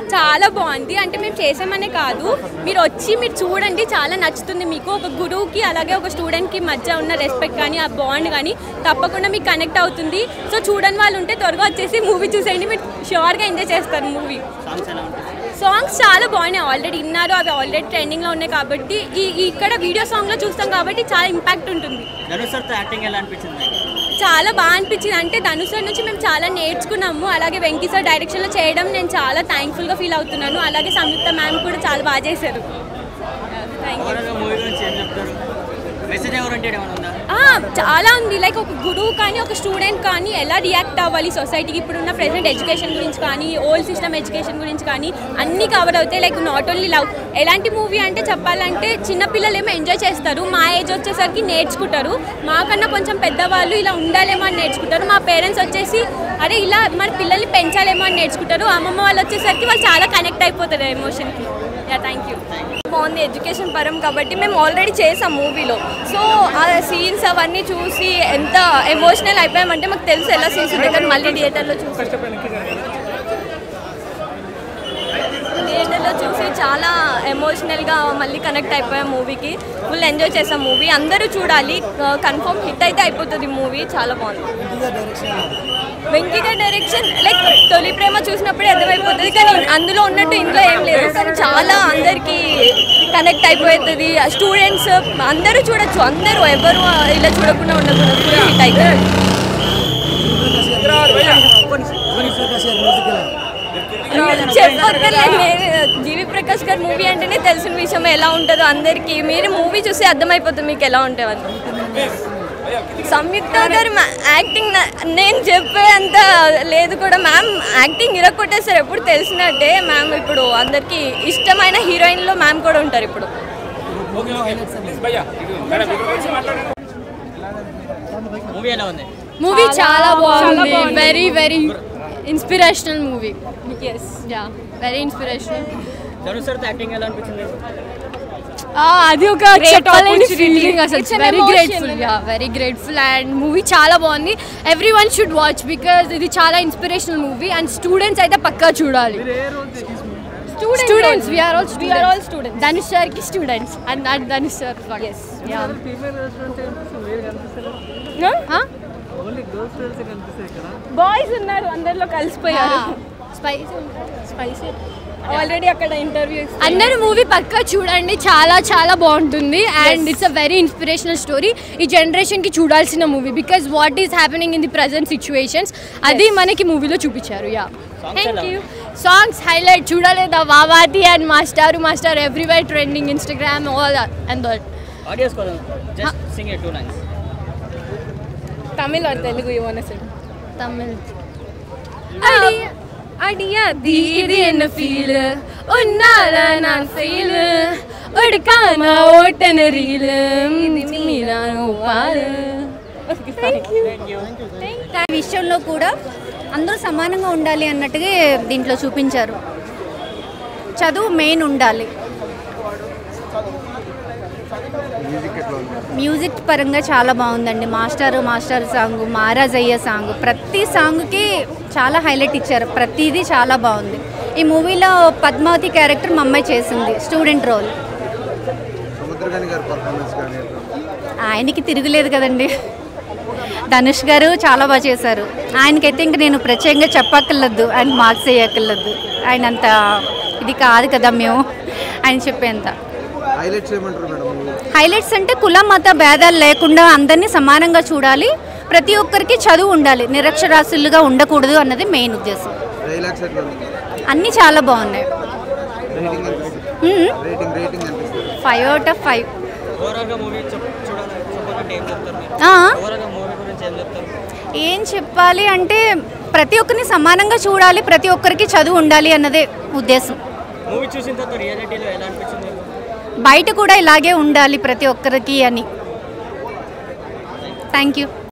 చాలా బాగుంది అంటే మేము చేసామనే కాదు మీరు వచ్చి మీరు చూడండి చాలా నచ్చుతుంది మీకు ఒక గురువుకి అలాగే ఒక స్టూడెంట్కి మధ్య ఉన్న రెస్పెక్ట్ కానీ ఆ బాండ్ కానీ తప్పకుండా మీకు కనెక్ట్ అవుతుంది సో చూడని వాళ్ళు ఉంటే త్వరగా వచ్చేసి మూవీ చూసేయండి మీరు షూర్గా ఎంజాయ్ చేస్తారు మూవీ సాంగ్స్ ఎలా ఉంటాయి సాంగ్స్ చాలా బాగున్నాయి ఆల్రెడీ విన్నారు అవి ఆల్రెడీ ట్రెండింగ్లో ఉన్నాయి కాబట్టి ఈ ఈ- ఇక్కడ వీడియో సాంగ్లో చూస్తాం కాబట్టి చాలా ఇంపాక్ట్ ఉంటుంది ధనుష్ సార్తో యాక్టింగ్ ఎలా అనిపించింది చాలా బాగా అనిపించింది అంటే ధనుష్ సార్ నుంచి మేము చాలా నేర్చుకున్నాము అలాగే వెంకీ సార్ డైరెక్షన్లో చేయడం నేను చాలా థ్యాంక్ఫుల్గా ఫీల్ అవుతున్నాను అలాగే సంయుక్త మ్యామ్ కూడా చాలా బాగా చేశారు థ్యాంక్ యూ ఓవరాల్గా మూవీ గురించి ఏం చెప్తారు మెసేజ్ ఎవరంటే ఏమైనా ఉందా ఆ, చాలా ఉంది లైక్ ఒక గురువు కానీ ఒక స్టూడెంట్ కానీ ఎలా రియాక్ట్ అవ్వాలి సొసైటీకి ఇప్పుడున్న ప్రెసెంట్ ఎడ్యుకేషన్ గురించి కానీ ఓల్డ్ సిస్టమ్ ఎడ్యుకేషన్ గురించి కానీ అన్నీ కవర్ అవుతాయి లైక్ నాట్ ఓన్లీ లవ్ ఎలాంటి మూవీ అంటే చెప్పాలంటే చిన్నపిల్లలు ఏమో ఎంజాయ్ చేస్తారు మా ఏజ్ వచ్చేసరికి నేర్చుకుంటారు మాకన్నా కొంచెం పెద్దవాళ్ళు ఇలా ఉండాలేమో అని నేర్చుకుంటారు మా పేరెంట్స్ వచ్చేసి అరే ఇలా మన పిల్లల్ని పెంచాలేమో అని నేర్చుకుంటారు అమ్మమ్మ వాళ్ళు వచ్చేసరికి వాళ్ళు చాలా కనెక్ట్ అయిపోతారు ఎమోషన్కి యా థ్యాంక్ యూ బాగుంది ఎడ్యుకేషన్ పరం కాబట్టి మేము ఆల్రెడీ చేసాం మూవీలో సో ఆ సీన్స్ అవన్నీ చూసి ఎంత ఎమోషనల్ అయిపోయామంటే మాకు తెలుసు ఎలా సీన్స్ ఉంటాయి కానీ మళ్ళీ థియేటర్లో చూసి థియేటర్లో చూసి చాలా ఎమోషనల్గా మళ్ళీ కనెక్ట్ అయిపోయాం మూవీకి ఫుల్ ఎంజాయ్ చేసాం మూవీ అందరూ చూడాలి కన్ఫర్మ్ హిట్ అయితే అయిపోతుంది మూవీ చాలా బాగుంది వెంకీ గారి డైరెక్షన్ లైక్ తొలి ప్రేమ చూసినప్పుడే అర్థమైపోతుంది కానీ అందులో ఉన్నట్టు ఇందులో ఏం లేదు కానీ చాలా అందరికీ కనెక్ట్ అయిపోతుంది స్టూడెంట్స్ అందరూ చూడొచ్చు అందరూ ఎవరు ఇలా చూడకుండా ఉండకూడదు ఫుల్ హిట్ అయితే చెప్పక్కర్లేదు జీవి ప్రకాష్ గారి మూవీ అంటేనే తెలిసిన విషయం ఎలా ఉంటుందో అందరికీ మీరు మూవీ చూసి అర్థమైపోతుంది మీకు ఎలా ఉంటుంది సంయుక్త గారు మా- యాక్టింగ్ నా- నేను చెప్పే అంత లేదు కూడా మ్యామ్ యాక్టింగ్ ఇరగొట్టేసారు ఎప్పుడు తెలిసినట్టే మ్యామ్ ఇప్పుడు అందరికీ ఇష్టమైన హీరోయిన్లో మ్యామ్ కూడా ఉంటారు ఇప్పుడు మూవీ ఎలా ఉంది మూవీ చాలా బాగుంది very very inspirational movie yes yeah very inspirational Dhanush సార్తో యాక్టింగ్ ఎలా అనిపించింది అది ఒక చెప్పలేని ఫీలింగ్ అసలు very grateful yeah very grateful and movie చాలా బాగుంది every one should watch because ఇది చాలా ఇన్స్పిరేషనల్ మూవీ అండ్ స్టూడెంట్స్ అయితే పక్కా చూడాలి students we are all we are all students Dhanush సార్కి students and that Dhanush sir yes yeah boys ఉన్నారు అందరిలో కలిసిపోయారు స్పైసీ స్పైసీ ఆల్రెడీ అక్కడ ఇంటర్వ్యూ అందరూ మూవీ పక్కా చూడండి చాలా చాలా బాగుంటుంది and it's a very inspirational story ఈ జనరేషన్కి చూడాల్సిన movie because what is happening in the present situations అది మనకి మూవీలో చూపించారు yeah thank you songs highlight చూడలేదా వావాతి అండ్ మాస్టారు master everywhere trending Instagram all and that audios కోసం just sing a two lines Tamil or Telugu ఏమన్నా సార్ తమిళ్ అడియది ఇది ఎన్న ఫీల్ ఉన్నాల నా ఫీల్ ఉడకాన ఓటన రీల్ ఇది మీరా పాలు ఈ విషయంలో కూడా అందరూ సమానంగా ఉండాలి అన్నట్టుగా దీంట్లో చూపించారు చదువు మెయిన్ ఉండాలి మ్యూజిక్ పరంగా చాలా బాగుందండి మాస్టర్ మాస్టర్ సాంగ్ మహారాజ్ అయ్యే సాంగ్ ప్రతి సాంగ్కి చాలా హైలైట్ ఇచ్చారు ప్రతిదీ చాలా బాగుంది ఈ మూవీలో పద్మావతి క్యారెక్టర్ మా అమ్మాయి చేసింది స్టూడెంట్ రోల్ సముద్రగాని గారి పర్ఫార్మెన్స్ కానీ ఎట్లా? ఆయనకి తిరుగులేదు కదండి ధనుష్ గారు చాలా బాగా చేశారు ఆయనకైతే ఇంక నేను ప్రత్యేకంగా చెప్పక్కర్లేదు ఆయన మార్క్స్ వేయక్కర్లేదు ఆయన అంత ఇది కాదు కదా మేము ఆయన చెప్పేంత హైలైట్స్ ఏమంటారు మేడం మూవీ హైలైట్స్ అంటే కుల మత భేదాలు లేకుండా అందరినీ సమానంగా చూడాలి ప్రతి ఒక్కరికి చదువు ఉండాలి నిరక్షరాస్యులుగా ఉండకూడదు అన్నది మెయిన్ ఉద్దేశం డైలాగ్స్ ఎట్లా ఉంది అన్నీ చాలా బాగున్నాయి రేటింగ్ ఎంత ఇస్తారు? రేటింగ్ రేటింగ్ ఎంత ఇస్తారు? ఫైవ్ అవుట్ ఆఫ్ ఫైవ్ ఓవరాల్గా మూవీ చూడాలి చెప్పాలంటే ఏం చెప్తారు మీరు ఓవరాల్గా మూవీ గురించి ఏం చెప్తారు ఏం చెప్పాలి అంటే ప్రతి ఒక్కరిని సమానంగా చూడాలి ప్రతి ఒక్కరికి చదువు ఉండాలి అన్నదే ఉద్దేశం మూవీ చూసిన తర్వాత రియాలిటీలో ఎలా అనిపించింది మీకు? బయట కూడా ఇలాగే ఉండాలి ప్రతి ఒక్కరికి అని థ్యాంక్ యూ